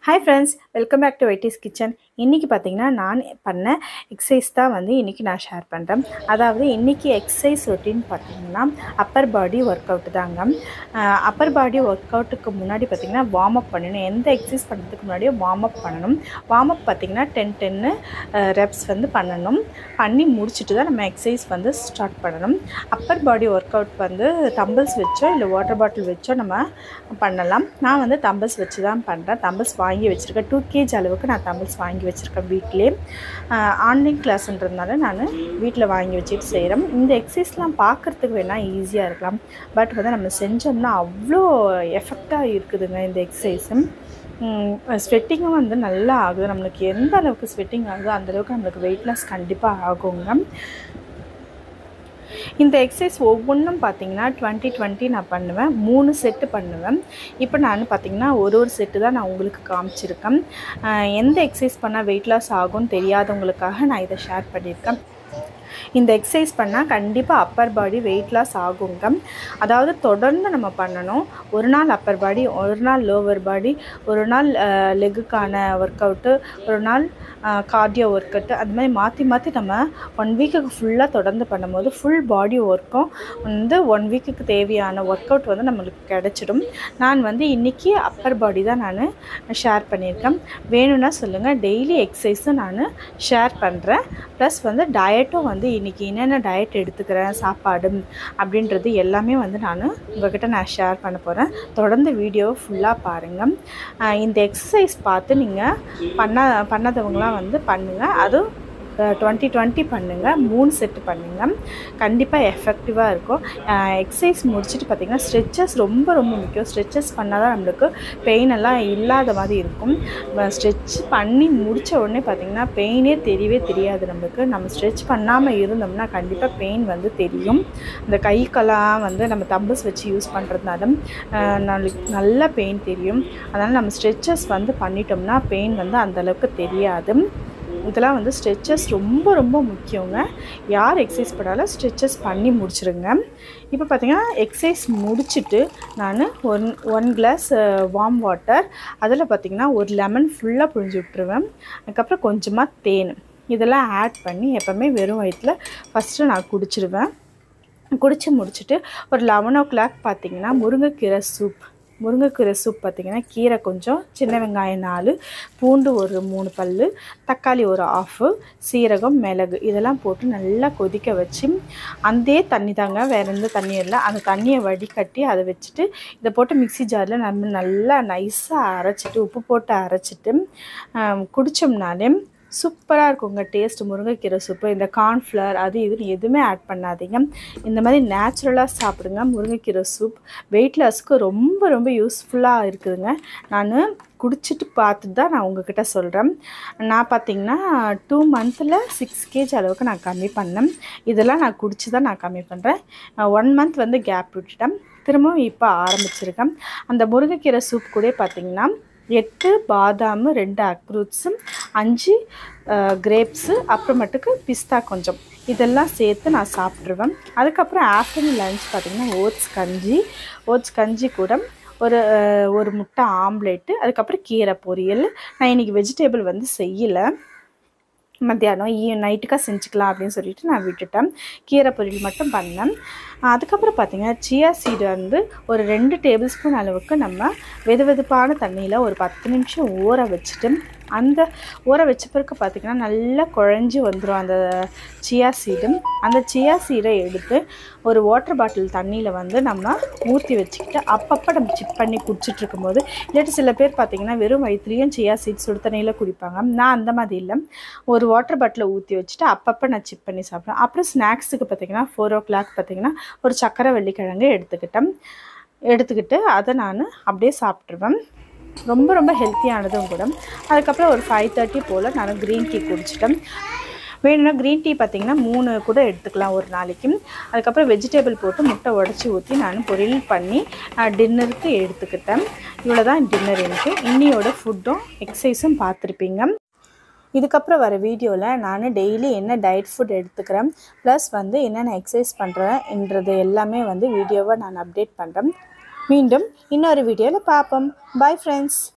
hi friends welcome back to வைட்டிஸ் kitchen இன்றைக்கி பார்த்தீங்கன்னா நான் பண்ண எக்ஸசைஸ் தான் வந்து இன்றைக்கி நான் ஷேர் பண்ணுறேன் அதாவது இன்றைக்கி எக்ஸசைஸ் ரொட்டீன் பார்த்தீங்கன்னா அப்பர் பாடி ஒர்க் அவுட் தாங்க அப்பர் பாடி ஒர்க் அவுட்டுக்கு முன்னாடி பார்த்திங்கன்னா வார்ம் அப் பண்ணணும் எந்த எக்ஸசைஸ் பண்ணுறதுக்கு முன்னாடியே வார்ம் அப் பண்ணணும் வார்ம் அப் பார்த்திங்கன்னா டென் டென்னு ரெப்ஸ் வந்து பண்ணணும் பண்ணி முடிச்சுட்டு தான் நம்ம எக்ஸசைஸ் வந்து ஸ்டார்ட் பண்ணணும் அப்பர் பாடி ஒர்க் அவுட் வந்து தம்பிள்ஸ் வச்சோ இல்லை வாட்டர் பாட்டில் வச்சோ நம்ம பண்ணலாம் நான் வந்து தம்பிள்ஸ் வச்சு தான் பண்ணுறேன் தம்பிள்ஸ் வாங்கி வச்சுருக்கேன் டூ கேஜ் அளவுக்கு நான் தம்பிள்ஸ் வாங்கி வச்சுருக்கேன் வீட்டிலே ஆன்லைன் கிளாஸ்ன்றதுனால நான் வீட்டில் வாங்கி வச்சுட்டு செய்கிறேன் இந்த எக்ஸசைஸ்லாம் பார்க்குறதுக்கு வேணால் ஈஸியாக இருக்கலாம் பட் வந்து நம்ம செஞ்சோம்னா அவ்வளோ எஃபெக்டாக இருக்குதுங்க இந்த எக்ஸசைஸும் ஸ்வெட்டிங்கும் வந்து நல்லா ஆகுது நம்மளுக்கு எந்த அளவுக்கு ஸ்வெட்டிங் ஆகுதோ அந்தளவுக்கு நம்மளுக்கு வெயிட் லாஸ் கண்டிப்பாக ஆகுங்க இந்த எக்ஸசைஸ் ஒவ்வொன்றும் பார்த்தீங்கன்னா டுவெண்ட்டி டுவெண்ட்டி நான் பண்ணுவேன் மூணு செட்டு பண்ணுவேன் இப்போ நான் பார்த்தீங்கன்னா ஒரு ஒரு செட்டு தான் நான் உங்களுக்கு காமிச்சிருக்கேன் எந்த எக்ஸசைஸ் பண்ணால் வெயிட் லாஸ் ஆகும்னு தெரியாதவங்களுக்காக நான் இதை ஷேர் பண்ணியிருக்கேன் இந்த எக்ஸசைஸ் பண்ணால் கண்டிப்பாக அப்பர் பாடி வெயிட் லாஸ் ஆகுங்க அதாவது தொடர்ந்து நம்ம பண்ணணும் ஒரு நாள் அப்பர் பாடி ஒரு நாள் லோவர் பாடி ஒரு நாள் லெக்குக்கான ஒர்க் அவுட்டு ஒரு நாள் கார்டியோ ஒர்க் அவுட்டு அது மாதிரி மாற்றி மாற்றி நம்ம ஒன் வீக்குக்கு ஃபுல்லாக தொடர்ந்து பண்ணும்போது ஃபுல் பாடி ஒர்க்கும் வந்து ஒன் வீக்குக்கு தேவையான ஒர்க் அவுட் வந்து நம்மளுக்கு கிடச்சிடும் நான் வந்து இன்றைக்கி அப்பர் பாடி தான் நான் ஷேர் பண்ணியிருக்கேன் வேணும்னா சொல்லுங்கள் டெய்லி எக்ஸசைஸும் நான் ஷேர் பண்ணுறேன் ப்ளஸ் வந்து டயட்டும் வந்து இன்றைக்கி என்னென்ன டயட் எடுத்துக்கிறேன் சாப்பாடு அப்படின்றது எல்லாமே வந்து நான் உங்கள்கிட்ட நான் ஷேர் பண்ண போகிறேன் தொடர்ந்து வீடியோவை ஃபுல்லாக பாருங்கள் இந்த எக்ஸசைஸ் பார்த்து நீங்கள் பண்ண பண்ணாதவங்களாம் வந்து பண்ணுங்கள் அதுவும் டுவெண்ட்டி டுவெண்ட்டி பண்ணுங்கள் மூணு செட்டு பண்ணுங்கள் கண்டிப்பாக எஃபெக்டிவாக இருக்கும் எக்ஸசைஸ் முடிச்சுட்டு பார்த்திங்கன்னா ஸ்ட்ரெச்சஸ் ரொம்ப ரொம்ப முக்கியம் ஸ்ட்ரெச்சஸ் பண்ணால் தான் நம்மளுக்கு பெயின் எல்லாம் இல்லாத மாதிரி இருக்கும் ஸ்ட்ரெச் பண்ணி முடித்த உடனே பார்த்திங்கன்னா பெயினே தெரியவே தெரியாது நம்மளுக்கு நம்ம ஸ்ட்ரெச் பண்ணாமல் இருந்தோம்னா கண்டிப்பாக பெயின் வந்து தெரியும் இந்த கைக்கெல்லாம் வந்து நம்ம தம்பஸ் வச்சு யூஸ் பண்ணுறதுனால நம்மளுக்கு நல்ல பெயின் தெரியும் அதனால் நம்ம ஸ்ட்ரெச்சஸ் வந்து பண்ணிட்டோம்னா பெயின் வந்து அந்தளவுக்கு தெரியாது இதெல்லாம் வந்து ஸ்ட்ரெச்சஸ் ரொம்ப ரொம்ப முக்கியங்க யார் எக்ஸசைஸ் பண்ணாலும் ஸ்ட்ரெச்சஸ் பண்ணி முடிச்சிருங்க இப்போ பார்த்திங்கன்னா எக்ஸசைஸ் முடிச்சுட்டு நான் one one glass warm water அதில் பார்த்திங்கன்னா ஒரு லெமன் ஃபுல்லாக புழிஞ்சு விட்டுருவேன் அதுக்கப்புறம் கொஞ்சமாக தேன் இதெல்லாம் ஆட் பண்ணி எப்போவுமே வெறும் வயிற்றில் ஃபஸ்ட்டு நான் குடிச்சிடுவேன் குடித்து முடிச்சுட்டு ஒரு லெவன் ஓ கிளாக் பார்த்திங்கன்னா முருங்கைக்கீரை சூப் முருங்கைக்கீரை சூப் பார்த்திங்கன்னா கீரை கொஞ்சம் சின்ன வெங்காயம் நாலு பூண்டு ஒரு மூணு பல் தக்காளி ஒரு ஆஃபு சீரகம் மிளகு இதெல்லாம் போட்டு நல்லா கொதிக்க வச்சு அதே தண்ணி தாங்க வேறு எந்த தண்ணியும் இல்லை அந்த தண்ணியை வடிகட்டி அதை வச்சுட்டு இதை போட்டு மிக்சி ஜாரில் நம்ம நல்லா நைஸாக அரைச்சிட்டு உப்பு போட்டு அரைச்சிட்டு குடித்தோம்னாலே சூப்பராக இருக்குங்க டேஸ்ட் முருங்கைக்கீரை சூப்பு இந்த கார்ன்ஃப்ளவர் அது இதுன்னு எதுவுமே ஆட் பண்ணாதீங்க இந்த மாதிரி நேச்சுரலாக சாப்பிடுங்க முருங்கைக்கீரை சூப் வெயிட் லாஸ்க்கு ரொம்ப ரொம்ப யூஸ்ஃபுல்லாக இருக்குதுங்க நான் குடிச்சிட்டு பார்த்துட்டு தான் நான் உங்ககிட்ட சொல்கிறேன் நான் பார்த்திங்கன்னா டூ மந்தில் சிக்ஸ் கேஜ் அளவுக்கு நான் கம்மி பண்ணேன் இதெல்லாம் நான் குடிச்சு தான் நான் கம்மி பண்ணுறேன் ஒன் மந்த் வந்து கேப் விட்டுட்டேன் திரும்பவும் இப்போ ஆரம்பிச்சிருக்கேன் அந்த முருங்கைக்கீரை சூப் கூட பார்த்திங்கன்னா எட்டு பாதாம் ரெண்டு அக்ரூட்ஸு அஞ்சு கிரேப்ஸு அப்புறமேட்டுக்கு பிஸ்தா கொஞ்சம் இதெல்லாம் சேர்த்து நான் சாப்பிட்ருவேன் அதுக்கப்புறம் ஆஃப்டர்நூன் லஞ்ச் பார்த்திங்கன்னா ஓட்ஸ் கஞ்சி ஓட்ஸ் கஞ்சி கூட ஒரு ஒரு முட்டை ஆம்லேட்டு அதுக்கப்புறம் கீரை பொரியல் நான் இன்றைக்கி வெஜிடேபிள் வந்து செய்யலை மத்தியானம் ஈ நைட்டுக்காக செஞ்சுக்கலாம் அப்படின்னு சொல்லிட்டு நான் விட்டுட்டேன் கீரை பொரியல் மட்டும் பண்ணேன் அதுக்கப்புறம் பார்த்திங்கன்னா சியா சீடு வந்து ஒரு ரெண்டு டேபிள் ஸ்பூன் அளவுக்கு நம்ம வெது வெதுப்பான தண்ணியில் ஒரு பத்து நிமிஷம் ஊற வச்சுட்டு அந்த ஊற வச்ச பிறகு பார்த்திங்கன்னா நல்லா குழஞ்சி வந்துடும் அந்த சியா சீடு அந்த சியா சீடை எடுத்து ஒரு வாட்டர் பாட்டில் தண்ணியில் வந்து நம்ம ஊற்றி வச்சுக்கிட்டு அப்பப்போ நம்ம சிப் பண்ணி குடிச்சிட்டு இருக்கும்போது இல்லாட்டி சில பேர் பார்த்திங்கன்னா வெறும் வயிற்றுலையும் சியா சீட் சுடு தண்ணியில் குடிப்பாங்க நான் அந்த மாதிரி இல்லை ஒரு வாட்டர் பாட்டிலை ஊற்றி வச்சுட்டு அப்பப்போ நான் சிப் பண்ணி சாப்பிடுவேன் அப்புறம் ஸ்நாக்ஸுக்கு பார்த்திங்கன்னா ஃபோர் ஓ கிளாக் பார்த்திங்கன்னா ஒரு சக்கரை வெள்ளிக்கிழங்கு எடுத்துக்கிட்டேன் எடுத்துக்கிட்டு அதை நான் அப்படியே சாப்பிட்ருவேன் ரொம்ப ரொம்ப ஹெல்த்தியானதும் கூட அதுக்கப்புறம் ஒரு ஃபைவ் தேர்ட்டி போல் நான் க்ரீன் டீ குடிச்சிட்டேன் வேணும்னா க்ரீன் டீ பார்த்திங்கன்னா மூணு கூட எடுத்துக்கலாம் ஒரு நாளைக்கு அதுக்கப்புறம் வெஜிடபிள் போட்டு முட்டை உடச்சி ஊற்றி நான் பொரியல் பண்ணி டின்னருக்கு எடுத்துக்கிட்டேன் இவ்வளோ தான் டின்னர் எனக்கு இன்னியோட ஃபுட்டும் எக்ஸசைஸும் பார்த்துருப்பீங்க இதுக்கப்புறம் வர வீடியோவில் நான் டெய்லி என்ன டயட் ஃபுட் எடுத்துக்கிறேன் ப்ளஸ் வந்து என்னென்ன எக்ஸசைஸ் பண்ணுறேன்ன்றது எல்லாமே வந்து வீடியோவை நான் அப்டேட் பண்ணுறேன் மீண்டும் இன்னொரு வீடியோவில் பார்ப்போம் பாய் ஃப்ரெண்ட்ஸ்